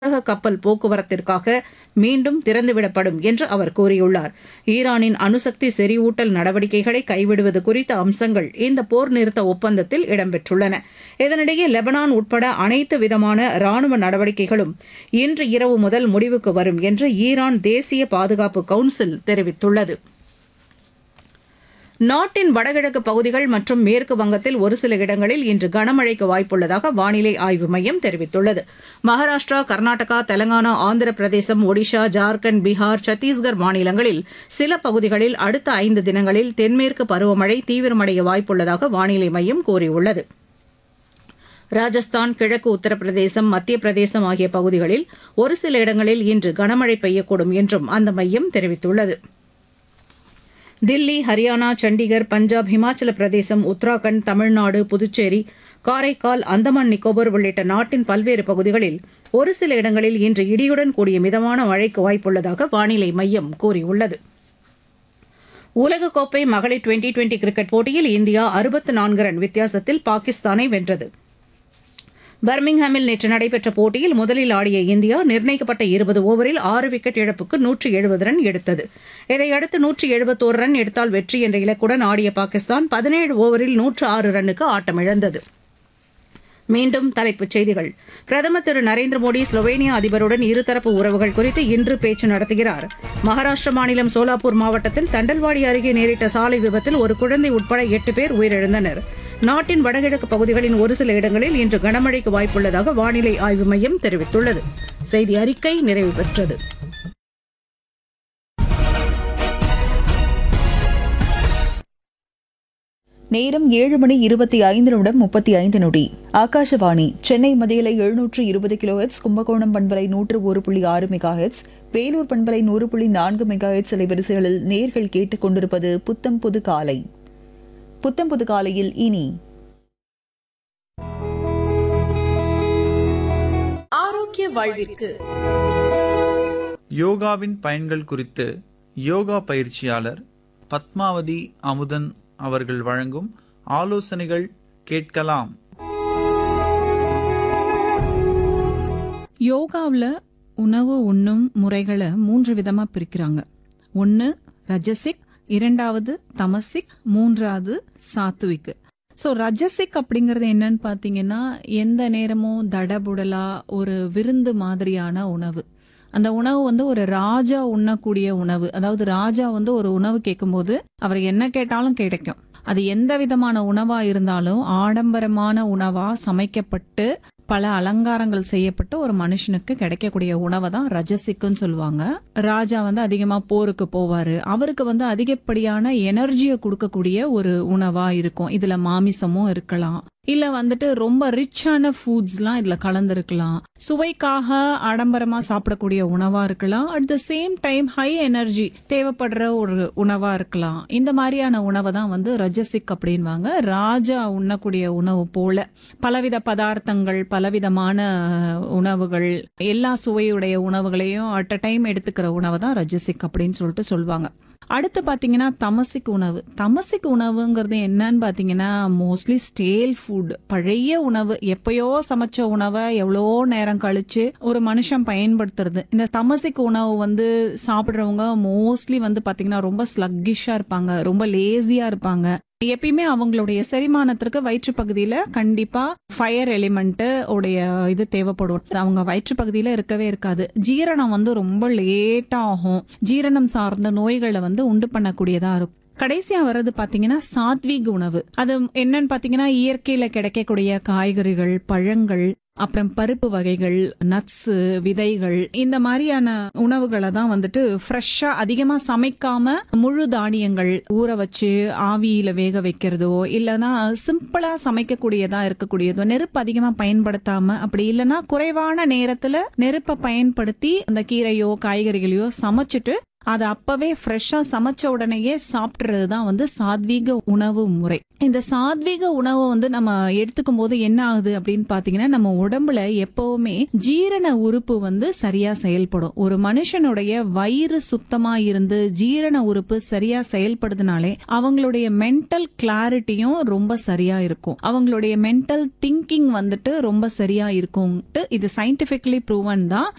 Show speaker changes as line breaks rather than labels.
வர்த்தக கப்பல் போக்குவரத்திற்காக மீண்டும் திறந்துவிடப்படும் என்று அவர் கூறியுள்ளார் ஈரானின் அணுசக்தி செறிவூட்டல் நடவடிக்கைகளை கைவிடுவது குறித்த அம்சங்கள் இந்த போர் நிறுத்த ஒப்பந்தத்தில் இடம்பெற்றுள்ளன இதனிடையே லெபனான் உட்பட அனைத்து விதமான ராணுவ நடவடிக்கைகளும் இன்று இரவு முதல் முடிவுக்கு வரும் என்று ஈரான் தேசிய பாதுகாப்பு கவுன்சில் தெரிவித்துள்ளது நாட்டின் வடகிழக்கு பகுதிகள் மற்றும் மேற்கு வங்கத்தில் ஒரு சில இடங்களில் இன்று கனமழைக்கு வாய்ப்புள்ளதாக வானிலை ஆய்வு மையம் தெரிவித்துள்ளது மகாராஷ்டிரா கர்நாடகா தெலங்கானா ஆந்திர பிரதேசம் ஒடிஷா ஜார்க்கண்ட் பீகார் சத்தீஸ்கர் மாநிலங்களில் சில பகுதிகளில் அடுத்த ஐந்து தினங்களில் தென்மேற்கு பருவமழை தீவிரமடைய வாய்ப்புள்ளதாக வானிலை மையம் கூறியுள்ளது ராஜஸ்தான் கிழக்கு உத்தரப்பிரதேசம் மத்திய பிரதேசம் ஆகிய பகுதிகளில் ஒரு சில இடங்களில் இன்று கனமழை பெய்யக்கூடும் என்றும் அந்த மையம் தெரிவித்துள்ளது தில்லி ஹரியானா சண்டிகர் பஞ்சாப் ஹிமாச்சல பிரதேசம் உத்தராகண்ட் தமிழ்நாடு புதுச்சேரி காரைக்கால் அந்தமான் நிக்கோபர் உள்ளிட்ட நாட்டின் பல்வேறு பகுதிகளில் ஒரு சில இடங்களில் இன்று இடியுடன் கூடிய மிதமான மழைக்கு வாய்ப்புள்ளதாக வானிலை மையம் கூறியுள்ளது உலகக்கோப்பை மகளிர் டுவெண்டி டுவெண்டி கிரிக்கெட் போட்டியில் இந்தியா அறுபத்து நான்கு ரன் வித்தியாசத்தில் பாகிஸ்தானை வென்றது பர்மிங்ஹாமில் நேற்று நடைபெற்ற போட்டியில் முதலில் ஆடிய இந்தியா நிர்ணயிக்கப்பட்ட இருபது ஓவரில் ஆறு விக்கெட் இழப்புக்கு நூற்றி எழுபது ரன் எடுத்தது இதையடுத்து நூற்றி எழுபத்தோரு ரன் எடுத்தால் வெற்றி என்ற இலக்குடன் ஆடிய பாகிஸ்தான் பதினேழு ஓவரில் நூற்று ஆறு ரன்னுக்கு ஆட்டமிழந்தது மீண்டும் தலைப்புச் செய்திகள் பிரதமர் திரு நரேந்திர மோடி ஸ்லோவேனியா அதிபருடன் இருதரப்பு உறவுகள் குறித்து இன்று பேச்சு நடத்துகிறார் மகாராஷ்டிர மாநிலம் சோலாப்பூர் மாவட்டத்தில் தண்டல்வாடி அருகே நேரிட்ட சாலை விபத்தில் ஒரு குழந்தை உட்பட எட்டு பேர் உயிரிழந்தனர் நாட்டின் வடகிழக்கு பகுதிகளின் ஒரு சில இடங்களில் இன்று கனமழைக்கு வாய்ப்புள்ளதாக வானிலை ஆய்வு மையம் தெரிவித்துள்ளது செய்தி அறிக்கை நிறைவு பெற்றது
நேரம் ஏழு மணி இருபத்தி ஐந்து நிமிடம் முப்பத்தி ஐந்து நொடி ஆகாஷவாணி சென்னை மதியலை எழுநூற்று இருபது கிலோ ஹெட்ஸ் கும்பகோணம் பண்பலை நூற்று ஒரு புள்ளி ஆறு மெகா ஹெட்ஸ் வேலூர் பண்பலை நூறு புள்ளி நான்கு மெகா ஹெட்ஸ் அலைவரிசைகளில் நேர்கள் கேட்டுக் கொண்டிருப்பது புத்தம் புது காலை புத்தம் புது காலையில் இனி
ஆரோக்கிய வாழ்விற்கு
யோகாவின் பயன்கள் குறித்து யோகா பயிற்சியாளர் பத்மாவதி அமுதன் அவர்கள் வழங்கும் ஆலோசனைகள் கேட்கலாம்
யோகாவில் உணவு உண்ணும் முறைகளை மூன்று விதமா பிரிக்கிறாங்க ஒன்று ரஜசிக் இரண்டாவது தமசிக் மூன்றாவது சாத்விக் ஸோ ரஜசிக் அப்படிங்கிறது என்னன்னு பார்த்தீங்கன்னா எந்த நேரமும் தடபுடலா ஒரு விருந்து மாதிரியான உணவு அந்த உணவு வந்து ஒரு ராஜா உண்ணக்கூடிய உணவு அதாவது ராஜா வந்து ஒரு உணவு கேட்கும்போது அவர் என்ன கேட்டாலும் கிடைக்கும் அது எந்த விதமான உணவா இருந்தாலும் ஆடம்பரமான உணவா சமைக்கப்பட்டு பல அலங்காரங்கள் செய்யப்பட்டு ஒரு மனுஷனுக்கு கிடைக்கக்கூடிய உணவை தான் ரஜசிக்குன்னு சொல்லுவாங்க ராஜா வந்து அதிகமா போருக்கு போவாரு அவருக்கு வந்து அதிகப்படியான எனர்ஜியை கொடுக்கக்கூடிய ஒரு உணவா இருக்கும் இதுல மாமிசமும் இருக்கலாம் இல்ல வந்துட்டு ரொம்ப ரிச்சான ஃபுட்ஸ்லாம் இதுல கலந்துருக்கலாம் சுவைக்காக ஆடம்பரமா சாப்பிடக்கூடிய உணவா இருக்கலாம் at the same time high energy தேவைப்படுற ஒரு உணவா இருக்கலாம் இந்த மாதிரியான உணவை தான் வந்து ரஜசிக் அப்படின்வாங்க ராஜா உண்ணக்கூடிய உணவு போல பலவித பதார்த்தங்கள் பலவிதமான உணவுகள் எல்லா சுவையுடைய உணவுகளையும் அட் அ டைம் எடுத்துக்கிற உணவை தான் ரஜசிக் அப்படின்னு சொல்லிட்டு சொல்லுவாங்க அடுத்து பாத்தீங்கன்னா தமசிக் உணவு தமசிக் உணவுங்கிறது என்னன்னு பாத்தீங்கன்னா மோஸ்ட்லி ஸ்டேல் ஃபுட் பழைய உணவு எப்பயோ சமைச்ச உணவை எவ்வளோ நேரம் கழிச்சு ஒரு மனுஷன் பயன்படுத்துறது இந்த தமசிக் உணவு வந்து சாப்பிட்றவங்க மோஸ்ட்லி வந்து பாத்தீங்கன்னா ரொம்ப ஸ்லக்கிஷா இருப்பாங்க ரொம்ப லேசியா இருப்பாங்க எப்பயுமே அவங்களுடைய செரிமானத்திற்கு வயிற்று பகுதியில கண்டிப்பா ஃபயர் எலிமெண்ட் உடைய இது தேவைப்படும் அவங்க வயிற்று பகுதியில இருக்கவே இருக்காது ஜீரணம் வந்து ரொம்ப லேட்டா ஆகும் ஜீரணம் சார்ந்த நோய்களை வந்து உண்டு பண்ணக்கூடியதா இருக்கும் கடைசியா வர்றது பாத்தீங்கன்னா சாத்வீக் உணவு அது என்னன்னு பாத்தீங்கன்னா இயற்கையில கிடைக்கக்கூடிய காய்கறிகள் பழங்கள் அப்புறம் பருப்பு வகைகள் நட்ஸ் விதைகள் இந்த மாதிரியான உணவுகளை தான் வந்துட்டு ஃப்ரெஷ்ஷா அதிகமா சமைக்காம முழு தானியங்கள் ஊற வச்சு ஆவியில வேக வைக்கிறதோ இல்லைன்னா சிம்பிளா சமைக்கக்கூடியதா இருக்கக்கூடியதோ நெருப்பு அதிகமா பயன்படுத்தாம அப்படி இல்லைன்னா குறைவான நேரத்துல நெருப்பை பயன்படுத்தி அந்த கீரையோ காய்கறிகளையோ சமைச்சிட்டு அதை அப்பவே ஃப்ரெஷ்ஷா சமைச்ச உடனேயே சாப்பிட்றது தான் வந்து சாத்வீக உணவு முறை இந்த சாத்வீக உணவை வந்து நம்ம எடுத்துக்கும் போது என்ன ஆகுது அப்படின்னு பாத்தீங்கன்னா நம்ம உடம்புல எப்பவுமே ஜீரண உறுப்பு வந்து சரியா செயல்படும் ஒரு மனுஷனுடைய வயிறு சுத்தமா இருந்து ஜீரண உறுப்பு சரியா செயல்படுதுனாலே அவங்களுடைய மென்டல் கிளாரிட்டியும் ரொம்ப சரியா இருக்கும் அவங்களுடைய மென்டல் திங்கிங் வந்துட்டு ரொம்ப சரியா இருக்கும்ட்டு இது சயின்டிபிக்லி ப்ரூவன் தான்